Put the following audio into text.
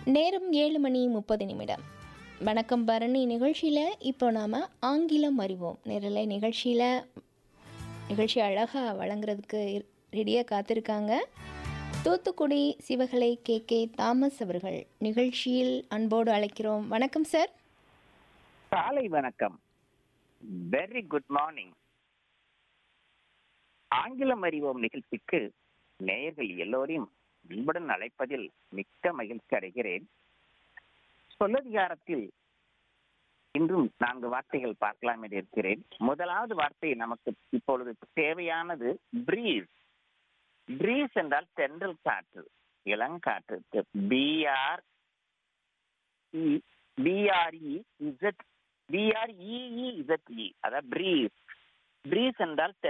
நேரம் ஏழு மணி முப்பது நிமிடம் வணக்கம் பரணி நிகழ்ச்சியில் இப்போ நாம் ஆங்கிலம் அறிவோம் நேரில் நிகழ்ச்சியில் நிகழ்ச்சி அழகாக வழங்குறதுக்கு ரெடியாக காத்திருக்காங்க தூத்துக்குடி சிவகலை கே கே தாமஸ் அவர்கள் நிகழ்ச்சியில் அன்போடு அழைக்கிறோம் வணக்கம் சார் காலை வணக்கம் வெரி குட் மார்னிங் ஆங்கிலம் அறிவோம் நிகழ்ச்சிக்கு நேயர்கள் எல்லோரையும் அன்புடன் அழைப்பதில் மிக்க மகிழ்ச்சி அடைகிறேன் சொல்லதிகாரத்தில் இன்றும் நான்கு வார்த்தைகள் பார்க்கலாம் என்று இருக்கிறேன் முதலாவது வார்த்தை நமக்கு இப்பொழுது தேவையானது பிரீஸ் பிரீஸ் என்றால் தென்றல் காற்று இளங்காற்று B R B R E Z B R E E Z E அதாவது பிரீஸ் பிரீஸ் என்றால்